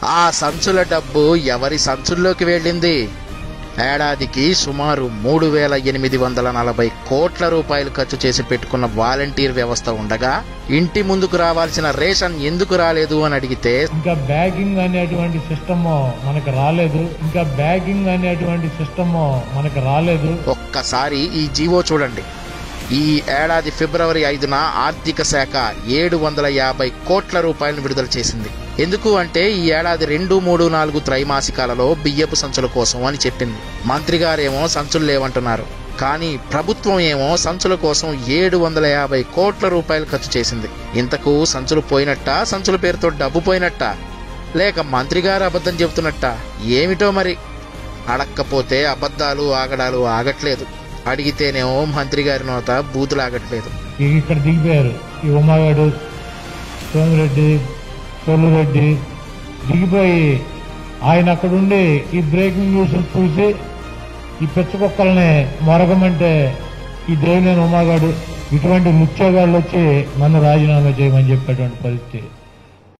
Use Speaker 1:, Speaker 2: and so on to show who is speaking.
Speaker 1: ఆ సంచుల డబ్బు ఎవరి సంచుల్లోకి వెళ్ళింది ఏడాదికి సుమారు మూడు వేల ఎనిమిది వందల నలభై కోట్ల రూపాయలు ఖర్చు చేసి పెట్టుకున్న వాలంటీర్ వ్యవస్థ ఉండగా ఇంటి ముందుకు రావాల్సిన రేషన్ ఎందుకు రాలేదు అని అడిగితే
Speaker 2: ఇంకా బ్యాగింగ్ అనేటువంటి సిస్టమ్ మనకు రాలేదు ఇంకా బ్యాగింగ్ అనేటువంటి సిస్టమ్ మనకు రాలేదు
Speaker 1: ఒక్కసారి ఈ జీవో చూడండి ఈ ఏడాది ఫిబ్రవరి ఐదున ఆర్థిక శాఖ ఏడు వందల యాభై కోట్ల రూపాయలను విడుదల చేసింది ఎందుకు అంటే ఈ ఏడాది రెండు మూడు నాలుగు త్రైమాసికాలలో బియ్యపు సంచుల కోసం అని చెప్పింది మంత్రి గారేమో సంచులు లేవంటున్నారు కానీ ప్రభుత్వం ఏమో సంచుల కోసం ఏడు వందల యాభై కోట్ల రూపాయలు ఖర్చు చేసింది ఇంతకు సంచులు పోయినట్టా సంచుల పేరుతో డబ్బు పోయినట్టా లేక మంత్రి గారు అబద్ధం చెబుతున్నట్టా ఏమిటో మరి అడక్కపోతే అబద్ధాలు ఆగడాలు ఆగట్లేదు అడిగితేనేమో మంత్రి గారి నోత బూతులు ఆగట్లేదు
Speaker 2: ఇక ఇక్కడ దిగిపోయారు ఈ ఉమాగాడు సోమిరెడ్డి సోలురెడ్డి దిగిపోయి ఆయన అక్కడుండి ఈ బ్రేకింగ్ న్యూస్ చూసి ఈ పిచ్చకుక్కల్ని మొరగమంటే ఈ దేవినేని ఉమాగాడు ఇటువంటి ముత్యోగాళ్ళు వచ్చి నన్ను రాజీనామా చేయమని చెప్పేటువంటి పరిస్థితి